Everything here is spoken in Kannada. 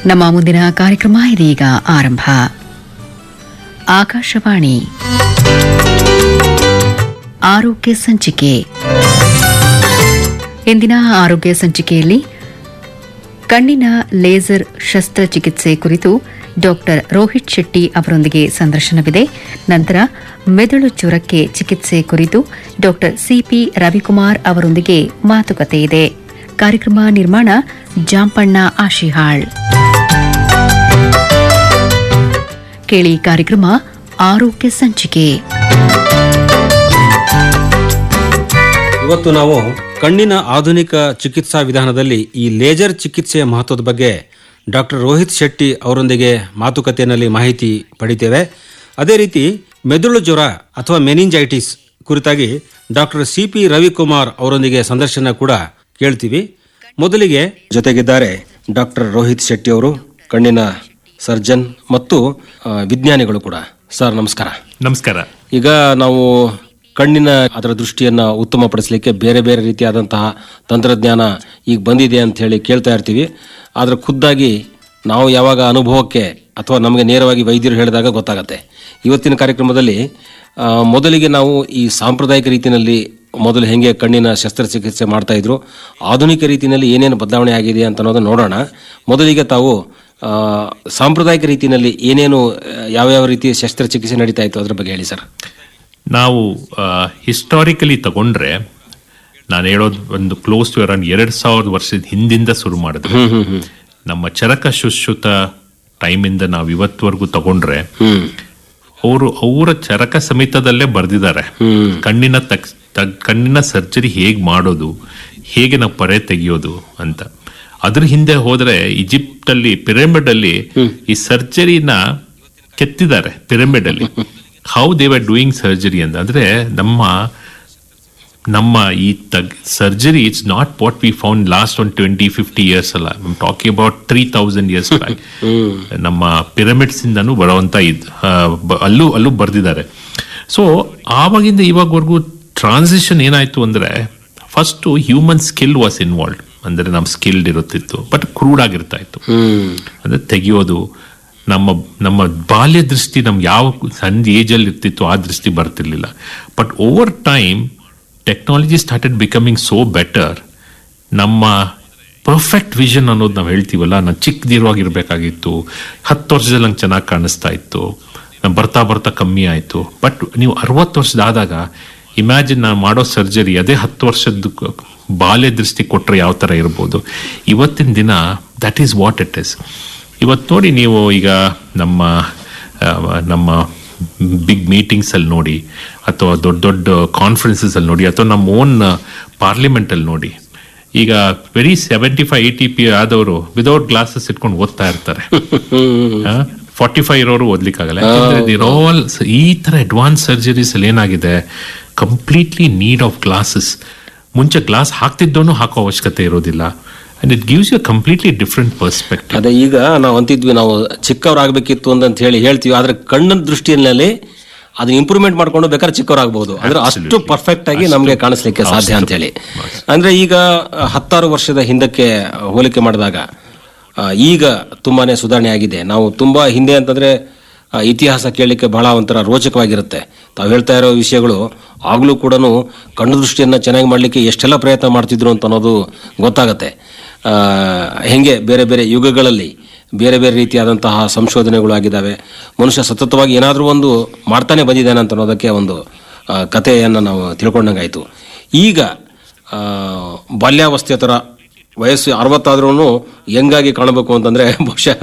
ನಮ್ಮ ಮುಂದಿನ ಕಾರ್ಯಕ್ರಮ ಇದೀಗ ಆರಂಭ ಆಕಾಶವಾಣಿ ಆರೋಗ್ಯ ಸಂಚಿಕೆ ಇಂದಿನ ಆರೋಗ್ಯ ಸಂಚಿಕೆಯಲ್ಲಿ ಕಣ್ಣಿನ ಲೇಸರ್ ಶಸ್ತ್ರಚಿಕಿತ್ಸೆ ಕುರಿತು ಡಾಕ್ಟರ್ ರೋಹಿತ್ ಶೆಟ್ಟಿ ಅವರೊಂದಿಗೆ ಸಂದರ್ಶನವಿದೆ ನಂತರ ಮೆದುಳು ಜ್ವರಕ್ಕೆ ಚಿಕಿತ್ಸೆ ಕುರಿತು ಡಾಕ್ಟರ್ ಸಿಪಿ ರವಿಕುಮಾರ್ ಅವರೊಂದಿಗೆ ಮಾತುಕತೆ ಇದೆ ಕಾರ್ಯಕ್ರಮ ನಿರ್ಮಾಣ ಜಾಂಪಣ್ಣ ಆಶಿಹಾಳ್ ಕೇಳಿ ಕಾರ್ಯಕ್ರಮ ಆರೋಗ್ಯ ಸಂಚಿಕೆ ಇವತ್ತು ನಾವು ಕಣ್ಣಿನ ಆಧುನಿಕ ಚಿಕಿತ್ಸಾ ವಿಧಾನದಲ್ಲಿ ಈ ಲೇಜರ್ ಚಿಕಿತ್ಸೆಯ ಮಹತ್ವದ ಬಗ್ಗೆ ಡಾಕ್ಟರ್ ರೋಹಿತ್ ಶೆಟ್ಟಿ ಅವರೊಂದಿಗೆ ಮಾತುಕತೆಯಲ್ಲಿ ಮಾಹಿತಿ ಪಡಿತೇವೆ ಅದೇ ರೀತಿ ಮೆದುಳು ಜ್ವರ ಅಥವಾ ಮೆನಿಂಜೈಟಿಸ್ ಕುರಿತಾಗಿ ಡಾಕ್ಟರ್ ಸಿ ಪಿ ರವಿಕುಮಾರ್ ಅವರೊಂದಿಗೆ ಸಂದರ್ಶನ ಕೂಡ ಕೇಳ್ತೀವಿ ಮೊದಲಿಗೆ ಜೊತೆಗಿದ್ದಾರೆ ಡಾಕ್ಟರ್ ರೋಹಿತ್ ಶೆಟ್ಟಿ ಅವರು ಕಣ್ಣಿನ ಸರ್ಜನ್ ಮತ್ತು ಆ, ವಿಜ್ಞಾನಿಗಳು ಕೂಡ ಸರ್ ನಮಸ್ಕಾರ ನಮಸ್ಕಾರ ಈಗ ನಾವು ಕಣ್ಣಿನ ಅದರ ದೃಷ್ಟಿಯನ್ನ ಉತ್ತಮಪಡಿಸಲಿಕ್ಕೆ ಬೇರೆ ಬೇರೆ ರೀತಿಯಾದಂತಹ ತಂತ್ರಜ್ಞಾನ ಈಗ ಬಂದಿದೆ ಅಂತ ಹೇಳಿ ಕೇಳ್ತಾ ಇರ್ತೀವಿ ಆದ್ರೆ ಖುದ್ದಾಗಿ ನಾವು ಯಾವಾಗ ಅನುಭವಕ್ಕೆ ಅಥವಾ ನಮಗೆ ನೇರವಾಗಿ ವೈದ್ಯರು ಹೇಳಿದಾಗ ಗೊತ್ತಾಗತ್ತೆ ಇವತ್ತಿನ ಕಾರ್ಯಕ್ರಮದಲ್ಲಿ ಆ, ಮೊದಲಿಗೆ ನಾವು ಈ ಸಾಂಪ್ರದಾಯಿಕ ರೀತಿಯಲ್ಲಿ ಮೊದಲು ಹೆಂಗೆ ಕಣ್ಣಿನ ಶಸ್ತ್ರಚಿಕಿತ್ಸೆ ಮಾಡ್ತಾ ಇದ್ರು ಆಧುನಿಕ ರೀತಿಯಲ್ಲಿ ಏನೇನು ಬದಲಾವಣೆ ಆಗಿದೆ ಅಂತ ಅನ್ನೋದನ್ನ ನೋಡೋಣ ಮೊದಲಿಗೆ ತಾವು ಆ, ಸಾಂಪ್ರದಾಯಿಕ ರೀತಿಯಲ್ಲಿ ಏನೇನು ಆ, ಯಾವ್ಯಾವ ರೀತಿಯ ಶಸ್ತ್ರಚಿಕಿತ್ಸೆ ನಡೀತಾ ಇತ್ತು ಅದ್ರ ಬಗ್ಗೆ ಹೇಳಿ ಸರ್ ನಾವು ಹಿಸ್ಟಾರಿಕಲಿ ತಗೊಂಡ್ರೆ ನಾನು ಹೇಳೋದು ಒಂದು ಕ್ಲೋಸ್ ಟು ಅರೌಂಡ್ ಎರಡ್ ಸಾವಿರದ ವರ್ಷದ ಹಿಂದಿಂದ ಶುರು ಮಾಡಿದ್ರು ನಮ್ಮ ಚರಕ ಶುಶ್ರುತ ಟೈಮಿಂದ ನಾವು ಇವತ್ತವರೆಗೂ ತಗೊಂಡ್ರೆ ಹ್ಮ್ ಅವರು ಅವರ ಚರಕ ಸಮೇತದಲ್ಲೇ ಬರೆದಿದ್ದಾರೆ ಕಣ್ಣಿನ ತಕ್ ತಗ್- ಕಣ್ಣಿನ ಸರ್ಜರಿ ಹೇಗ್ ಮಾಡೋದು ಹೇಗೆ ನಾವು ಪರೆ ತೆಗೆಯೋದು ಅಂತ ಅದ್ರ ಹಿಂದೆ ಹೋದ್ರೆ ಈಜಿಪ್ಟ್ ಅಲ್ಲಿ ಪಿರಮಿಡ್ ಅಲ್ಲಿ ಈ ಸರ್ಜರಿನ ಕೆತ್ತಿದ್ದಾರೆ ಪಿರಮಿಡ್ ಅಲ್ಲಿ how they were doing surgery ಅಂತ ಅಂದ್ರೆ ನಮ್ಮ ನಮ್ಮ ಈ ತಗ್ surgery it's not what we found last one twenty fifty years ಅಲ್ಲ talking about three thousand years back ನಮ್ಮ ಪಿರಮಿಡ್ಸ್ ಇಂದನೂ ಬರುವಂತ ಇದ್ ಆ, ಬ- ಅಲ್ಲೂ ಅಲ್ಲೂ ಬರ್ದಿದ್ದಾರೆ ಸೊ ಆವಾಗಿಂದ ಇವಾಗವರೆಗೂ ಟ್ರಾನ್ಸಿಷನ್ ಏನಾಯ್ತು ಅಂದ್ರೆ first human skill was involve ಅಂದ್ರೆ ನಮ್ಮ ಸ್ಕಿಲ್ಡ್ ಇರುತ್ತಿತ್ತು ಬಟ್ ಕ್ರೂಡ್ ಆಗಿರ್ತಾ ಇತ್ತು ಹ್ಮ್ ಅಂದ್ರೆ ತೆಗೆಯೋದು ನಮ್ಮ ನಮ್ಮ ಬಾಲ್ಯ ದೃಷ್ಟಿ ನಮ್ಗೆ ಯಾವ ಸಣ್ಣ ಏಜಲ್ಲಿ ಇರ್ತಿತ್ತು ಆ ದೃಷ್ಟಿ ಬರ್ತಿರ್ಲಿಲ್ಲ but over time technology started becoming so better ನಮ್ಮ ಪರ್ಫೆಕ್ಟ್ ವಿಷನ್ ಅನ್ನೋದು ನಾವು ಹೇಳ್ತೀವಲ್ಲ ನಾನು ಚಿಕ್ಕದಿರುವಾಗಿರ್ಬೇಕಾಗಿತ್ತು ಹತ್ತು ವರ್ಷದಲ್ಲಿ ನಂಗೆ ಚೆನ್ನಾಗಿ ಕಾಣಿಸ್ತಾ ಇತ್ತು ನಾನ್ ಬರ್ತಾ ಬರ್ತಾ ಕಮ್ಮಿ ಆಯಿತು ಬಟ್ ನೀವು ಅರವತ್ತು ವರ್ಷದಾದಾಗ ಇಮ್ಯಾಜಿನ್ ನಾನು ಮಾಡೋ ಸರ್ಜರಿ ಅದೇ ಹತ್ತು ವರ್ಷದ ಕ- ಬಾಲ್ಯ ದೃಷ್ಟಿ ಕೊಟ್ಟರೆ ಯಾವ ಥರ ಇರ್ಬೋದು ಇವತ್ತಿನ ದಿನ that is what it is ಇವತ್ತು ನೋಡಿ ನೀವು ಈಗ ನಮ್ಮ ಆ, ನಮ್ಮ ಬಿಗ್ ಮೀಟಿಂಗ್ಸ್ ಅಲ್ಲಿ ನೋಡಿ ಅಥವಾ ದೊಡ್ಡ ದೊಡ್ಡ ಕಾನ್ಫರೆನ್ಸಸ್ ಅಲ್ಲಿ ನೋಡಿ ಅಥವಾ ನಮ್ಮ ಓನ್ ಪಾರ್ಲಿಮೆಂಟ್ ಅಲ್ಲಿ ನೋಡಿ ಈಗ ವೆರಿ ಸೆವೆಂಟಿ ಫೈವ್ ಏಯ್ಟಿ ಪಿ ಆದವರು ವಿದೌಟ್ ಗ್ಲಾಸಸ್ ಇಟ್ಕೊಂಡು ಓದ್ತಾ ಇರ್ತಾರೆ ಫಾರ್ಟಿ ಫೈವ್ ಇರೋರು ಓದ್ಲಿಕ್ಕಾಗಲ್ಲ ಯಾಕಂದ್ರೆ they're all ಈ ತರ ಅಡ್ವಾನ್ಸ್ ಸರ್ಜರೀಸ್ ಅಲ್ಲಿ ಏನಾಗಿದೆ ಕಂಪ್ಲೀಟ್ಲಿ ನೀಡ್ ಆಫ್ ಗ್ಲಾಸಸ್ ಮುಂಚೆ ಗ್ಲಾಸ್ ಹಾಕ್ತಿದ್ದೋನು ಹಾಕೋ ಅವಶ್ಯಕತೆ ಇರೋದಿಲ್ಲ and it gives you completely different perspective ಅದೇ ಈಗ ನಾವು ಅಂತಿದ್ವಿ ನಾವು ಚಿಕ್ಕವರಾಗಬೇಕಿತ್ತು ಅಂತ ಹೇಳಿ ಹೇಳ್ತೀವಿ ಆದ್ರೆ ಕಣ್ಣಿನ ದೃಷ್ಟಿಯಲ್ಲಿ ಅದನ್ನ ಇಂಪ್ರೂವ್ಮೆಂಟ್ ಮಾಡ್ಕೊಂಡು ಬೇಕಾದ್ರೆ ಚಿಕ್ಕವರಾಗಬಹುದು ಅಂದ್ರೆ ಅಷ್ಟು ಪರ್ಫೆಕ್ಟ್ ಆಗಿ ನಮಗೆ ಕಾಣಿಸ್ಲಿಕ್ಕೆ ಸಾಧ್ಯ ಅಂತ ಹೇಳಿ ಅಂದ್ರೆ ಈಗ ಆ, ಹತ್ತಾರು ವರ್ಷದ ಹಿಂದಕ್ಕೆ ಹೋಲಿಕೆ ಮಾಡಿದಾಗ ಆ, ಈಗ ತುಂಬಾನೇ ಸುಧಾರಣೆ ಆಗಿದೆ ನಾವು ತುಂಬಾ ಹಿಂದೆ ಅಂತಂದ್ರೆ ಆ, ಇತಿಹಾಸ ಕೇಳಲಿಕ್ಕೆ ಬಹಳ ಒಂಥರ ರೋಚಕವಾಗಿರುತ್ತೆ ತಾವು ಹೇಳ್ತಾ ಇರೋ ವಿಷಯಗಳು ಆಗ್ಲೂ ಕೂಡ ಕಣ್ಣು ದೃಷ್ಟಿಯನ್ನ ಚೆನ್ನಾಗಿ ಮಾಡಲಿಕ್ಕೆ ಎಷ್ಟೆಲ್ಲ ಪ್ರಯತ್ನ ಮಾಡ್ತಿದ್ರು ಅಂತ ಅನ್ನೋದು ಗೊತ್ತಾಗತ್ತೆ ಆ, ಹೆಂಗೆ ಬೇರೆ ಬೇರೆ ಯುಗಗಳಲ್ಲಿ ಬೇರೆ ಬೇರೆ ರೀತಿಯಾದಂತಹ ಸಂಶೋಧನೆಗಳು ಆಗಿದ್ದಾವೆ ಮನುಷ್ಯ ಸತತವಾಗಿ ಏನಾದರೂ ಒಂದು ಮಾಡ್ತಾನೆ ಬಂದಿದ್ದಾನೆ ಅಂತ ಅನ್ನೋದಕ್ಕೆ ಒಂದು ಆ, ಕಥೆಯನ್ನು ನಾವು ತಿಳ್ಕೊಂಡಂಗಾಯ್ತು ಈಗ ಆ, ಬಾಲ್ಯಾವಸ್ಥೆ ಥರ ವಯಸ್ಸು ಅರವತ್ತಾದ್ರೂ ಹೆಂಗಾಗಿ ಕಾಣಬೇಕು ಅಂತಂದ್ರೆ ಬಹುಶಃ